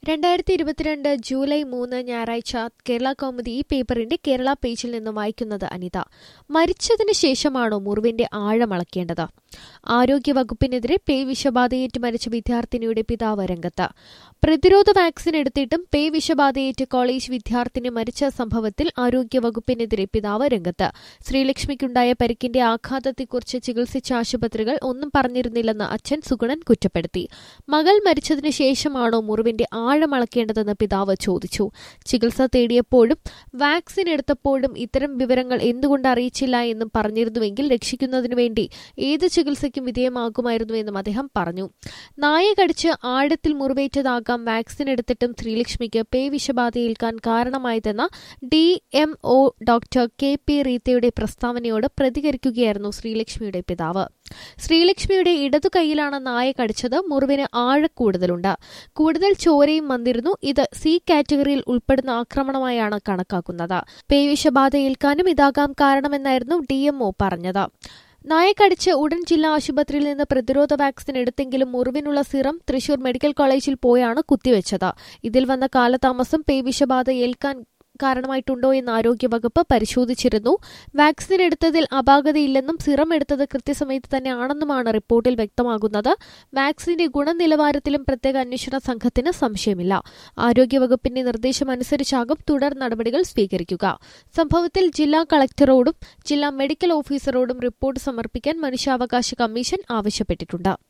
രണ്ടായിരത്തി ഇരുപത്തിരണ്ട് ജൂലൈ മൂന്ന് ഞായറാഴ്ച കേരള കൗമുദി ഈ പേപ്പറിന്റെ കേരള പേജിൽ നിന്ന് വായിക്കുന്നത് അനിത മരിച്ചതിന് ശേഷമാണോ മുറിവിന്റെ ആഴമളക്കേണ്ടത് ആരോഗ്യവകുപ്പിനെതിരെ പേ വിഷബാധയേറ്റ് മരിച്ച വിദ്യാർത്ഥിനിയുടെ പിതാവ് രംഗത്ത് പ്രതിരോധ വാക്സിൻ എടുത്തിട്ടും പേ വിഷബാധയേറ്റ് കോളേജ് വിദ്യാർത്ഥിനി മരിച്ച സംഭവത്തിൽ ആരോഗ്യവകുപ്പിനെതിരെ പിതാവ് രംഗത്ത് ശ്രീലക്ഷ്മിക്കുണ്ടായ പരിക്കിന്റെ ആഘാതത്തെക്കുറിച്ച് ചികിത്സിച്ച ആശുപത്രികൾ ഒന്നും പറഞ്ഞിരുന്നില്ലെന്ന് അച്ഛൻ സുഗുണൻ കുറ്റപ്പെടുത്തി മകൾ മരിച്ചതിന് ശേഷമാണോ മുറിവിന്റെ ആഴമളക്കേണ്ടതെന്ന് പിതാവ് ചോദിച്ചു ചികിത്സ തേടിയപ്പോഴും വാക്സിൻ എടുത്തപ്പോഴും ഇത്തരം വിവരങ്ങൾ എന്തുകൊണ്ട് അറിയിച്ചില്ല എന്നും പറഞ്ഞിരുന്നുവെങ്കിൽ രക്ഷിക്കുന്നതിനു വേണ്ടി ഏത് ചികിത്സയ്ക്കും വിധേയമാകുമായിരുന്നുവെന്നും അദ്ദേഹം പറഞ്ഞു നായ കടിച്ച് ആഴത്തിൽ മുറിവേറ്റതാകാം വാക്സിൻ എടുത്തിട്ടും ശ്രീലക്ഷ്മിക്ക് പേ വിഷബാധയേൽക്കാൻ കാരണമായതെന്ന D M O doctor K P റീത്തയുടെ പ്രസ്താവനയോട് പ്രതികരിക്കുകയായിരുന്നു ശ്രീലക്ഷ്മിയുടെ പിതാവ് ശ്രീലക്ഷ്മിയുടെ ഇടതു കൈയിലാണ് നായ കടിച്ചത് മുറിവിന് ആഴക്കൂടുതലുണ്ട് കൂടുതൽ ചോരയും വന്നിരുന്നു ഇത് സി കാറ്റഗറിയിൽ ഉൾപ്പെടുന്ന ആക്രമണമായാണ് കണക്കാക്കുന്നത് പേവിഷബാധ ഏൽക്കാനും ഇതാകാം കാരണമെന്നായിരുന്നു ഡി പറഞ്ഞത് നായ കടിച്ച് ഉടൻ ജില്ലാ ആശുപത്രിയിൽ നിന്ന് പ്രതിരോധ വാക്സിൻ എടുത്തെങ്കിലും മുറിവിനുള്ള സിറം തൃശൂർ മെഡിക്കൽ കോളേജിൽ പോയാണ് കുത്തിവെച്ചത് ഇതിൽ വന്ന കാലതാമസം പേവിഷബാധ ഏൽക്കാൻ കാരണമായിട്ടുണ്ടോ എന്ന് ആരോഗ്യവകുപ്പ് പരിശോധിച്ചിരുന്നു വാക്സിൻ എടുത്തതിൽ അപാകതയില്ലെന്നും സിറം എടുത്തത് കൃത്യസമയത്ത് തന്നെ ആണെന്നുമാണ് റിപ്പോർട്ടിൽ വ്യക്തമാകുന്നത് വാക്സിന്റെ ഗുണനിലവാരത്തിലും പ്രത്യേക അന്വേഷണ സംഘത്തിന് സംശയമില്ല ആരോഗ്യവകുപ്പിന്റെ നിർദ്ദേശമനുസരിച്ചാകും തുടർ നടപടികൾ സ്വീകരിക്കുക സംഭവത്തിൽ ജില്ലാ കളക്ടറോടും ജില്ലാ മെഡിക്കൽ ഓഫീസറോടും റിപ്പോർട്ട് സമർപ്പിക്കാൻ മനുഷ്യാവകാശ കമ്മീഷൻ ആവശ്യപ്പെട്ടിട്ടുണ്ട്